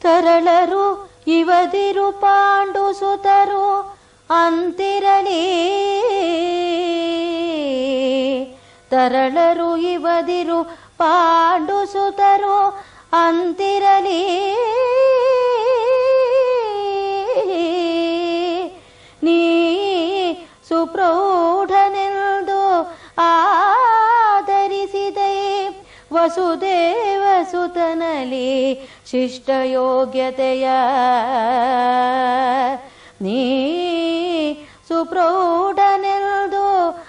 ತರಳರು ಇವದಿರು ಪಾಂಡು ಸುತರು ಅಂತಿರಲಿ ತರಳರು ಇವದಿರು ಪಾಂಡು ಸುತರು ಅಂತಿರಲಿ ನೀ ಸುಪ್ರೌಢನೆಂದು ಆದರಿಸಿದೆ ವಸುದೇವ ಸುತನಲಿ ಶಿಷ್ಟ ಯೋಗ್ಯತೆಯ ನೀ ಸುಪ್ರೌಢನೆಂದು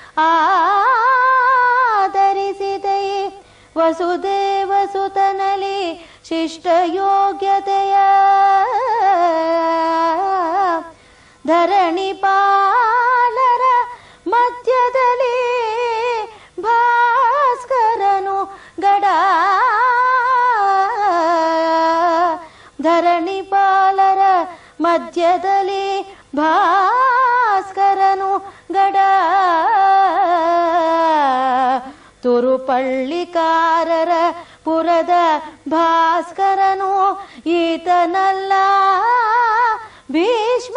ಆದರಿಸಿದೆ ವಸುದೇವ ಸುತನಲಿ ಶಿಷ್ಟ ಯೋಗ್ಯತೆಯ ಧರಣಿ ಪಾಲರ ಮಧ್ಯದಲ್ಲಿ ಭಾಸ್ಕರನು ಗಡ ಧರಣಿ ಪಾಲರ ಮಧ್ಯದಲ್ಲಿ ಭಾಸ್ಕರನು ಗಡ ತುರುಪಳ್ಳಿಕಾರರ ಪುರದ ಭಾಸ್ಕರನು ಈತನಲ್ಲ ಭೀಷ್ಮ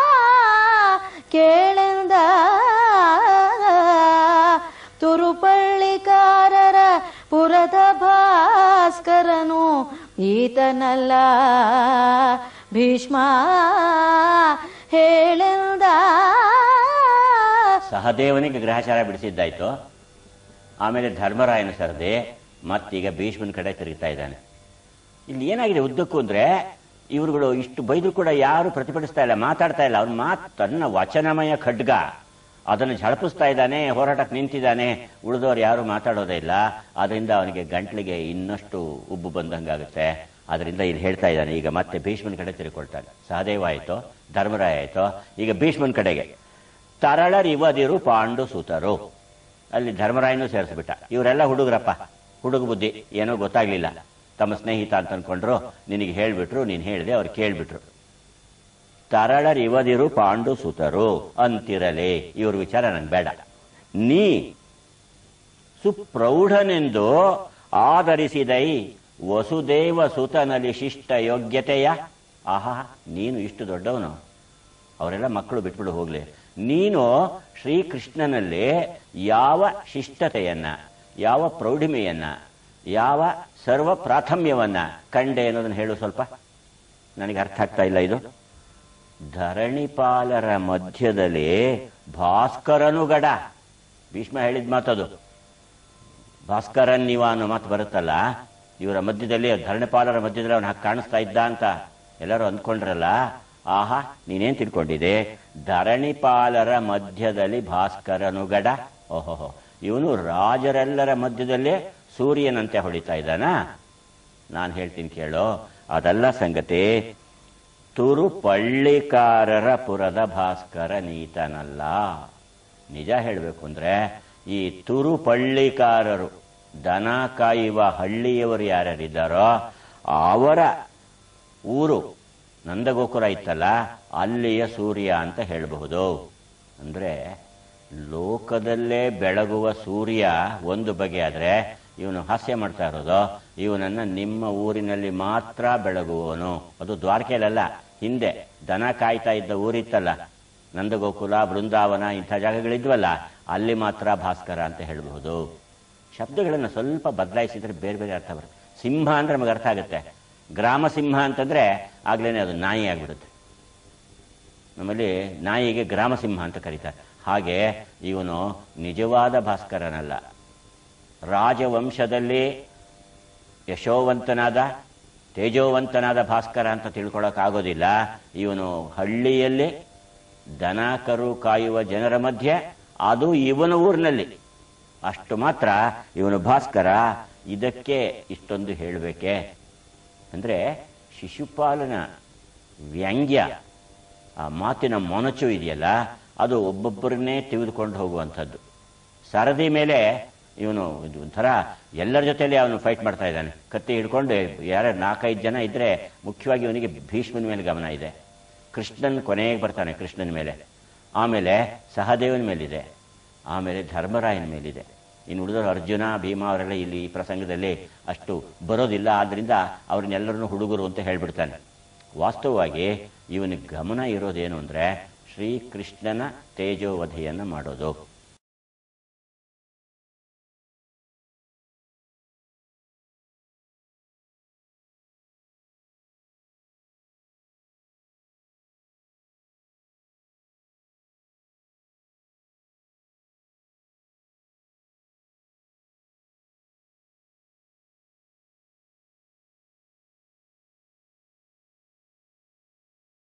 ಕೇಳೆಂದ ತುರುಪಳ್ಳಿಕಾರರ ಪುರದ ಭಾಸ್ಕರನು ಈತನಲ್ಲ ಭೀಷ್ಮ ಹೇಳೆಂದ ಸಹದೇವನಿಗೆ ಗ್ರಹಚಾರ ಬಿಡಿಸಿದ್ದಾಯ್ತು ಆಮೇಲೆ ಧರ್ಮರಾಯನ ಸರದಿ ಮತ್ತೀಗ ಭೀಷ್ಮನ ಕಡೆ ತಿರುಗ್ತಾ ಇದ್ದಾನೆ ಇಲ್ಲಿ ಏನಾಗಿದೆ ಉದ್ದಕ್ಕೂ ಅಂದ್ರೆ ಇವರುಗಳು ಇಷ್ಟು ಬೈದ್ರು ಕೂಡ ಯಾರು ಪ್ರತಿಭಟಿಸ್ತಾ ಇಲ್ಲ ಮಾತಾಡ್ತಾ ಇಲ್ಲ ಅವ್ನ ಮಾತು ತನ್ನ ವಚನಮಯ ಖಡ್ಗ ಅದನ್ನು ಝಳಪಿಸ್ತಾ ಇದ್ದಾನೆ ಹೋರಾಟಕ್ಕೆ ನಿಂತಿದ್ದಾನೆ ಉಳಿದವರು ಯಾರು ಮಾತಾಡೋದೇ ಇಲ್ಲ ಅದರಿಂದ ಅವನಿಗೆ ಗಂಟ್ಲಿಗೆ ಇನ್ನಷ್ಟು ಉಬ್ಬು ಬಂದಂಗಾಗುತ್ತೆ ಅದರಿಂದ ಇಲ್ಲಿ ಹೇಳ್ತಾ ಇದ್ದಾನೆ ಈಗ ಮತ್ತೆ ಭೀಷ್ಮನ ಕಡೆ ತಿರುಕೊಳ್ತಾನೆ ಸಹದೇವ ಆಯ್ತು ಧರ್ಮರಾಯ ಆಯ್ತು ಈಗ ಭೀಷ್ಮನ ಕಡೆಗೆ ತರಳರಿವದಿರು ಪಾಂಡು ಸುತರು ಅಲ್ಲಿ ಧರ್ಮರಾಯನೂ ಸೇರಿಸ್ಬಿಟ್ಟ ಇವರೆಲ್ಲ ಹುಡುಗರಪ್ಪ ಹುಡುಗ ಬುದ್ಧಿ ಏನೋ ಗೊತ್ತಾಗ್ಲಿಲ್ಲ ತಮ್ಮ ಸ್ನೇಹಿತ ಅಂತ ಅನ್ಕೊಂಡ್ರು ನಿನಗೆ ಹೇಳ್ಬಿಟ್ರು ನೀನ್ ಹೇಳಿದೆ ಅವ್ರು ಕೇಳ್ಬಿಟ್ರು ತರಳರಿವದಿರು ಪಾಂಡು ಸುತರು ಅಂತಿರಲಿ ಇವ್ರ ವಿಚಾರ ನಂಗೆ ಬೇಡ ನೀ ಸುಪ್ರೌಢನೆಂದು ಆಧರಿಸಿದೈ ವಸುದೇವ ಸುತನಲ್ಲಿ ಶಿಷ್ಟ ಯೋಗ್ಯತೆಯ ಆಹಾ ನೀನು ಇಷ್ಟು ದೊಡ್ಡವನು ಅವರೆಲ್ಲ ಮಕ್ಕಳು ಬಿಟ್ಬಿಡು ಹೋಗ್ಲಿ ನೀನು ಶ್ರೀಕೃಷ್ಣನಲ್ಲಿ ಯಾವ ಶಿಷ್ಟತೆಯನ್ನ ಯಾವ ಪ್ರೌಢಿಮೆಯನ್ನ ಯಾವ ಸರ್ವ ಪ್ರಾಥಮ್ಯವನ್ನ ಕಂಡೆ ಅನ್ನೋದನ್ನ ಹೇಳು ಸ್ವಲ್ಪ ನನಗೆ ಅರ್ಥ ಆಗ್ತಾ ಇಲ್ಲ ಇದು ಧರಣಿಪಾಲರ ಮಧ್ಯದಲ್ಲಿ ಭಾಸ್ಕರನುಗಡ ಭೀಷ್ಮ ಹೇಳಿದ ಮಾತದು ಭಾಸ್ಕರನ್ ನೀವ ಅನ್ನೋ ಮಾತು ಬರುತ್ತಲ್ಲ ಇವರ ಮಧ್ಯದಲ್ಲಿ ಧರಣಿಪಾಲರ ಮಧ್ಯದಲ್ಲಿ ಅವನು ಹಾಗೆ ಕಾಣಿಸ್ತಾ ಇದ್ದ ಅಂತ ಎಲ್ಲರೂ ಅಂದ್ಕೊಂಡ್ರಲ್ಲ ಆಹಾ ನೀನೇನ್ ತಿಳ್ಕೊಂಡಿದೆ ಧರಣಿಪಾಲರ ಮಧ್ಯದಲ್ಲಿ ಭಾಸ್ಕರನುಗಡ ಓಹೋಹೋ ಇವನು ರಾಜರೆಲ್ಲರ ಮಧ್ಯದಲ್ಲಿ ಸೂರ್ಯನಂತೆ ಹೊಡಿತಾ ಇದ್ದಾನ ನಾನು ಹೇಳ್ತೀನಿ ಕೇಳೋ ಅದಲ್ಲ ಸಂಗತಿ ತುರು ಪಳ್ಳಿಕಾರರ ಪುರದ ಭಾಸ್ಕರ ನೀತನಲ್ಲ ನಿಜ ಹೇಳಬೇಕು ಅಂದ್ರೆ ಈ ತುರು ಪಳ್ಳಿಕಾರರು ದನ ಕಾಯುವ ಹಳ್ಳಿಯವರು ಯಾರ್ಯಾರಿದ್ದಾರೋ ಅವರ ಊರು ನಂದಗೋಕುರ ಇತ್ತಲ್ಲ ಅಲ್ಲಿಯ ಸೂರ್ಯ ಅಂತ ಹೇಳಬಹುದು ಅಂದ್ರೆ ಲೋಕದಲ್ಲೇ ಬೆಳಗುವ ಸೂರ್ಯ ಒಂದು ಬಗೆ ಆದ್ರೆ ಇವನು ಹಾಸ್ಯ ಮಾಡ್ತಾ ಇರೋದು ಇವನನ್ನ ನಿಮ್ಮ ಊರಿನಲ್ಲಿ ಮಾತ್ರ ಬೆಳಗುವವನು ಅದು ದ್ವಾರಕೆಯಲ್ಲ ಹಿಂದೆ ದನ ಕಾಯ್ತಾ ಇದ್ದ ಊರಿತ್ತಲ್ಲ ನಂದಗೋಕುಲ ಬೃಂದಾವನ ಇಂಥ ಜಾಗಗಳಿದ್ವಲ್ಲ ಅಲ್ಲಿ ಮಾತ್ರ ಭಾಸ್ಕರ ಅಂತ ಹೇಳಬಹುದು ಶಬ್ದಗಳನ್ನು ಸ್ವಲ್ಪ ಬದಲಾಯಿಸಿದ್ರೆ ಬೇರೆ ಬೇರೆ ಅರ್ಥ ಬರುತ್ತೆ ಸಿಂಹ ಅಂದ್ರೆ ನಮಗೆ ಅರ್ಥ ಆಗುತ್ತೆ ಗ್ರಾಮ ಸಿಂಹ ಅಂತಂದ್ರೆ ಆಗ್ಲೇನೆ ಅದು ನಾಯಿ ಆಗ್ಬಿಡುತ್ತೆ ನಮ್ಮಲ್ಲಿ ನಾಯಿಗೆ ಗ್ರಾಮ ಸಿಂಹ ಅಂತ ಕರೀತಾರೆ ಹಾಗೆ ಇವನು ನಿಜವಾದ ಭಾಸ್ಕರನಲ್ಲ ರಾಜವಂಶದಲ್ಲಿ ಯಶೋವಂತನಾದ ತೇಜೋವಂತನಾದ ಭಾಸ್ಕರ ಅಂತ ತಿಳ್ಕೊಳಕ್ಕಾಗೋದಿಲ್ಲ ಇವನು ಹಳ್ಳಿಯಲ್ಲಿ ದನ ಕರು ಕಾಯುವ ಜನರ ಮಧ್ಯೆ ಅದು ಇವನ ಊರಿನಲ್ಲಿ ಅಷ್ಟು ಮಾತ್ರ ಇವನು ಭಾಸ್ಕರ ಇದಕ್ಕೆ ಇಷ್ಟೊಂದು ಹೇಳಬೇಕೆ ಅಂದ್ರೆ ಶಿಶುಪಾಲನ ವ್ಯಂಗ್ಯ ಆ ಮಾತಿನ ಮೊನಚು ಇದೆಯಲ್ಲ ಅದು ಒಬ್ಬೊಬ್ಬರನ್ನೇ ತೆಗೆದುಕೊಂಡು ಹೋಗುವಂಥದ್ದು ಸರದಿ ಮೇಲೆ ಇವನು ಇದು ಒಂಥರ ಎಲ್ಲರ ಜೊತೆಲಿ ಅವನು ಫೈಟ್ ಮಾಡ್ತಾ ಇದ್ದಾನೆ ಕತ್ತಿ ಹಿಡ್ಕೊಂಡು ಯಾರ ನಾಲ್ಕೈದು ಜನ ಇದ್ರೆ ಮುಖ್ಯವಾಗಿ ಇವನಿಗೆ ಭೀಷ್ಮನ ಮೇಲೆ ಗಮನ ಇದೆ ಕೃಷ್ಣನ್ ಕೊನೆಗೆ ಬರ್ತಾನೆ ಕೃಷ್ಣನ ಮೇಲೆ ಆಮೇಲೆ ಸಹದೇವನ ಮೇಲಿದೆ ಆಮೇಲೆ ಧರ್ಮರಾಯನ ಮೇಲಿದೆ ಇನ್ನು ಉಳಿದವರು ಅರ್ಜುನ ಭೀಮ ಅವರೆಲ್ಲ ಇಲ್ಲಿ ಈ ಪ್ರಸಂಗದಲ್ಲಿ ಅಷ್ಟು ಬರೋದಿಲ್ಲ ಆದ್ರಿಂದ ಅವ್ರನ್ನೆಲ್ಲರನ್ನು ಹುಡುಗರು ಅಂತ ಹೇಳ್ಬಿಡ್ತಾನೆ ವಾಸ್ತವವಾಗಿ ಇವನ ಗಮನ ಇರೋದೇನು ಅಂದರೆ ಶ್ರೀಕೃಷ್ಣನ ತೇಜೋವಧೆಯನ್ನು ಮಾಡೋದು